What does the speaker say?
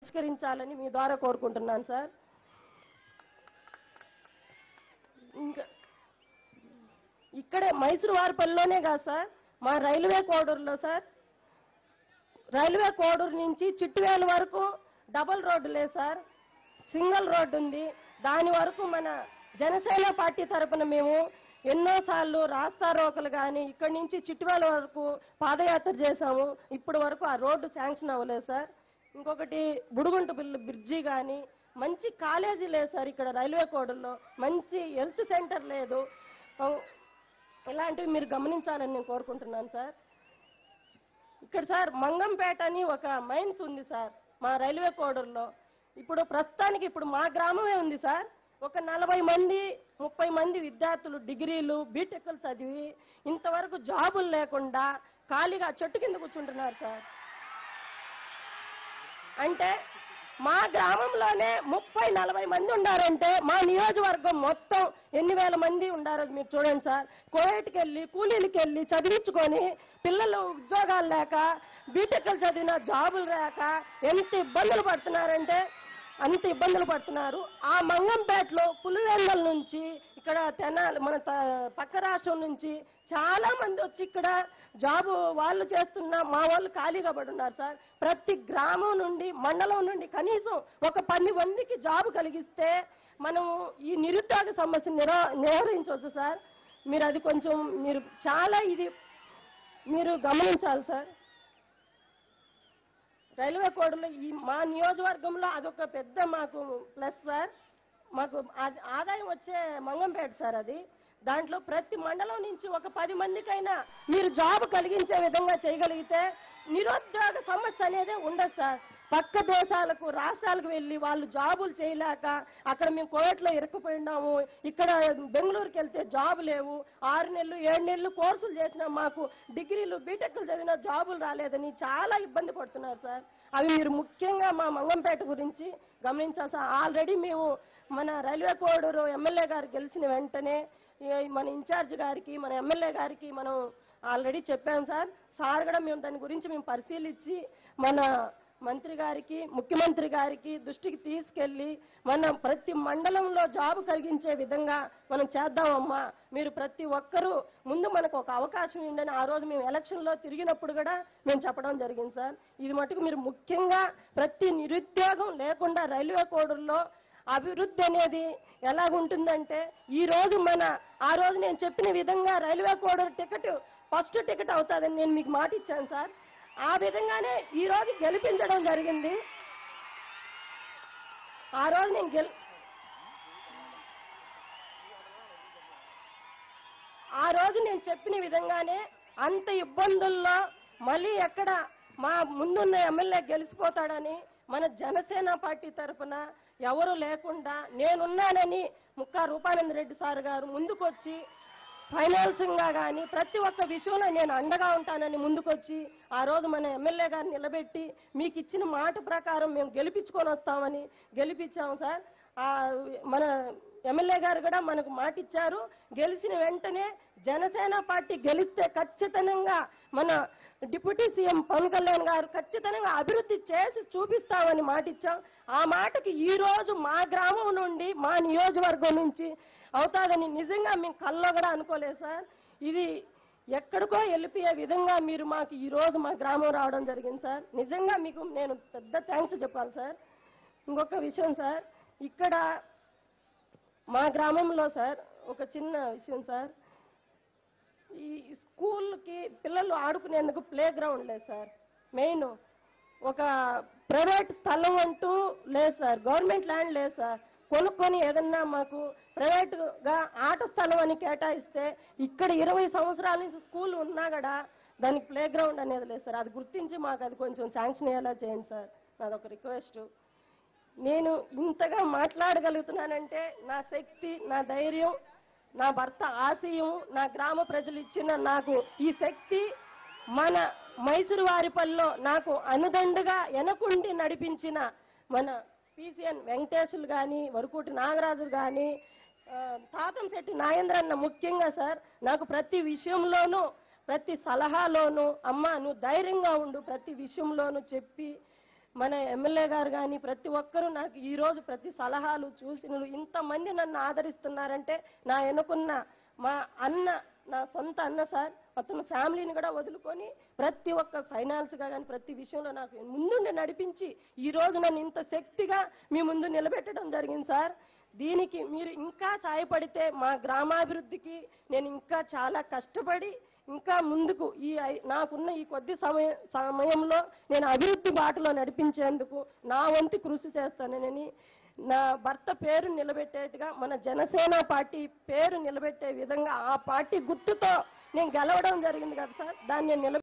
పరిష్కరించాలని మీ ద్వారా కోరుకుంటున్నాను సార్ ఇంకా ఇక్కడే మైసూరు వారిపల్లిలోనే కాదు సార్ మా రైల్వే కోడూరులో సార్ రైల్వే కోడూరు నుంచి చిట్టువేలు వరకు డబుల్ రోడ్డు లేదు సార్ సింగిల్ రోడ్డు ఉంది దాని వరకు మన జనసేన పార్టీ తరపున మేము ఎన్నోసార్లు రాస్తారోకలు కానీ ఇక్కడి నుంచి చిట్టువేల వరకు పాదయాత్ర చేశాము ఇప్పటి వరకు ఆ రోడ్డు శాంక్షన్ అవ్వలేదు సార్ ఇంకొకటి బుడుగుంట బిల్లు బ్రిడ్జి కానీ మంచి కాలేజీ లేదు సార్ ఇక్కడ రైల్వే కోడూరులో మంచి హెల్త్ సెంటర్ లేదు ఇలాంటివి మీరు గమనించాలని నేను కోరుకుంటున్నాను సార్ ఇక్కడ సార్ మంగంపేట అని ఒక మైన్స్ ఉంది సార్ మా రైల్వే కోడూరులో ఇప్పుడు ప్రస్తుతానికి ఇప్పుడు మా గ్రామమే ఉంది సార్ ఒక నలభై మంది ముప్పై మంది విద్యార్థులు డిగ్రీలు బీటెక్లు చదివి ఇంతవరకు జాబులు లేకుండా ఖాళీగా చెట్టు కింద కూర్చుంటున్నారు సార్ అంటే మా గ్రామంలోనే ముప్పై నలభై మంది ఉండారంటే మా నియోజకవర్గం మొత్తం ఎన్ని వేల మంది ఉండారో మీరు చూడండి సార్ కోయట్కి వెళ్ళి కూలీలకి వెళ్ళి చదివించుకొని పిల్లలు ఉద్యోగాలు లేక బీటెక్లు చదివిన జాబులు లేక ఎంత ఇబ్బందులు పడుతున్నారంటే అంత ఇబ్బందులు పడుతున్నారు ఆ మంగంపేటలో పులివెందల నుంచి ఇక్కడ తెనాలి మన త- పక్క రాష్ట్రం నుంచి చాలా మంది వచ్చి ఇక్కడ జాబు వాళ్ళు చేస్తున్న మా వాళ్ళు ఖాళీగా పడి ఉన్నారు సార్ ప్రతి గ్రామం నుండి మండలం నుండి కనీసం ఒక పది మందికి జాబు కలిగిస్తే మనం ఈ నిరుద్యోగ సమస్య నిరా నివారించవచ్చు సార్ మీరు అది కొంచెం మీరు చాలా ఇది మీరు గమనించాలి సార్ రైల్వే కోడ్లో ఈ మా నియోజకవర్గంలో అదొక పెద్ద మాకు ప్లస్ సార్ మాకు ఆ- ఆదాయం వచ్చే మంగంపేట సార్ అది దాంట్లో ప్రతి మండలం నుంచి ఒక పది మందికైనా మీరు జాబ్ కలిగించే విధంగా చేయగలిగితే నిరుద్యోగ సమస్య అనేది ఉండదు సార్ పక్క దేశాలకు రాష్ట్రాలకు వెళ్ళి వాళ్ళు జాబులు చేయలేక అక్కడ మేము కోవిడ్లో ఇరుక్కుపోయినాము ఇక్కడ బెంగళూరుకి వెళ్తే జాబ్ లేవు ఆరు నెలలు ఏడు నెలలు కోర్సులు చేసినా మాకు డిగ్రీలు బీటెక్లు చదివిన జాబులు రాలేదని చాలా ఇబ్బంది పడుతున్నారు సార్ అవి మీరు ముఖ్యంగా మా మంగంపేట గురించి గమనించాలి సార్ ఆల్రెడీ మేము మన రైల్వే కోడూరు ఎమ్మెల్యే గారు గెలిచిన వెంటనే ఈ మన ఇన్ఛార్జ్ గారికి మన ఎమ్మెల్యే గారికి మనం ఆల్రెడీ చెప్పాం సార్ సార్ కూడా మేము దాని గురించి మేము పరిశీలించి మన మంత్రి గారికి ముఖ్యమంత్రి గారికి దృష్టికి తీసుకెళ్లి మనం ప్రతి మండలంలో జాబ్ కలిగించే విధంగా మనం చేద్దామమ్మా మీరు ప్రతి ఒక్కరూ ముందు మనకు ఒక అవకాశం ఉందని ఆ రోజు మేము ఎలక్షన్లో తిరిగినప్పుడు కూడా మేము చెప్పడం జరిగింది సార్ ఇది మటుకు మీరు ముఖ్యంగా ప్రతి నిరుద్యోగం లేకుండా రైల్వే కోడూరులో అభివృద్ధి అనేది ఎలాగుంటుందంటే ఈ రోజు మన ఆ రోజు నేను చెప్పిన విధంగా railway Koduru ticket first ticket అవుతుందని నేను మీకు మాట ఇచ్చాను సార్ ఆ విధంగానే ఈ రోజు గెలిపించడం జరిగింది ఆ రోజు నేను గెల్ ఆ రోజు నేను చెప్పిన విధంగానే అంత ఇబ్బందుల్లో మళ్ళీ ఎక్కడ మా ముందున్న ఎమ్మెల్యే గెలిచిపోతాడని మన జనసేన పార్టీ తరఫున ఎవరు లేకుండా నేనున్నానని ముక్కా రూపానంద రెడ్డి సార్ గారు ముందుకొచ్చి ఫైనాన్సింగ్ గా కానీ ప్రతి ఒక్క విషయంలో నేను అండగా ఉంటానని ముందుకొచ్చి ఆ రోజు మన ఎమ్మెల్యే గారిని నిలబెట్టి మీకు ఇచ్చిన మాట ప్రకారం మేము గెలిపించుకొని వస్తామని గెలిపించాము సార్ ఆ మన ఎమ్మెల్యే గారు కూడా మనకు మాట ఇచ్చారు గెలిచిన వెంటనే జనసేన పార్టీ గెలిస్తే ఖచ్చితంగా మన డిప్యూటీ సీఎం పవన్ కళ్యాణ్ గారు ఖచ్చితంగా అభివృద్ధి చేసి చూపిస్తామని మాట ఇచ్చాం ఆ మాటకి ఈ రోజు మా గ్రామం నుండి మా నియోజకవర్గం నుంచి అవుతాదని నిజంగా మేము కల్లో కూడా అనుకోలేదు సార్ ఇది ఎక్కడికో వెళ్ళిపోయే విధంగా మీరు మాకు ఈ రోజు మా గ్రామం రావడం జరిగింది సార్ నిజంగా మీకు నేను పెద్ద థ్యాంక్స్ చెప్పాలి సార్ ఇంకొక విషయం సార్ ఇక్కడ మా గ్రామంలో సార్ ఒక చిన్న విషయం సార్ ఈ స్కూల్కి పిల్లలు ఆడుకునేందుకు ప్లే గ్రౌండ్ లేదు సార్ మెయిన్ ఒక ప్రైవేట్ స్థలం అంటూ లేదు సార్ గవర్నమెంట్ ల్యాండ్ లేదు సార్ కొనుక్కొని ఏదన్నా మాకు ప్రైవేట్గా ఆట స్థలం అని కేటాయిస్తే ఇక్కడ ఇరవై సంవత్సరాల నుంచి స్కూల్ ఉన్నా కూడా దానికి ప్లే గ్రౌండ్ అనేది లేదు సార్ అది గుర్తించి మాకు అది కొంచెం శాంక్షన్ అయ్యేలా చేయండి సార్ నాదొక రిక్వెస్ట్ నేను ఇంతగా మాట్లాడగలుగుతున్నానంటే నా శక్తి నా ధైర్యం నా భర్త ఆశయం నా గ్రామ ప్రజలు ఇచ్చిన నాకు ఈ శక్తి మన మైసూరు వారిపల్లిలో నాకు అనుదండగా వెనకుండి నడిపించిన మన పిసిఎన్ వెంకటేశ్వరులు కానీ వరకుటి నాగరాజు కానీ తాతంశెట్టి నాగేంద్రన్న ముఖ్యంగా సార్ నాకు ప్రతి విషయంలోనూ ప్రతి సలహాలోనూ అమ్మ నువ్వు ధైర్యంగా ఉండు ప్రతి విషయంలోనూ చెప్పి మన ఎమ్మెల్యే గారు కానీ ప్రతి ఒక్కరూ నాకు ఈ రోజు ప్రతి సలహాలు సూచనలు ఇంతమంది నన్ను ఆదరిస్తున్నారంటే నా వెనుకున్న మా అన్న నా సొంత అన్న సార్ అతను ఫ్యామిలీని కూడా వదులుకొని ప్రతి ఒక్క ఫైనాన్స్ గా కానీ ప్రతి విషయంలో నాకు ముందుండి నడిపించి ఈ రోజు నన్ను ఇంత శక్తిగా మీ ముందు నిలబెట్టడం జరిగింది సార్ దీనికి మీరు ఇంకా సాయపడితే మా గ్రామాభివృద్ధికి నేను ఇంకా చాలా కష్టపడి ఇంకా ముందుకు ఈ ఐ- నాకున్న ఈ కొద్ది సమయ సమయంలో నేను అభివృద్ధి బాటలో నడిపించేందుకు నా వంతు కృషి చేస్తానని నా భర్త పేరు నిలబెట్టేట్టుగా మన జనసేన పార్టీ పేరు నిలబెట్టే విధంగా ఆ పార్టీ గుర్తుతో నేను గెలవడం జరిగింది కదా సార్ దాన్ని నేను నిలబె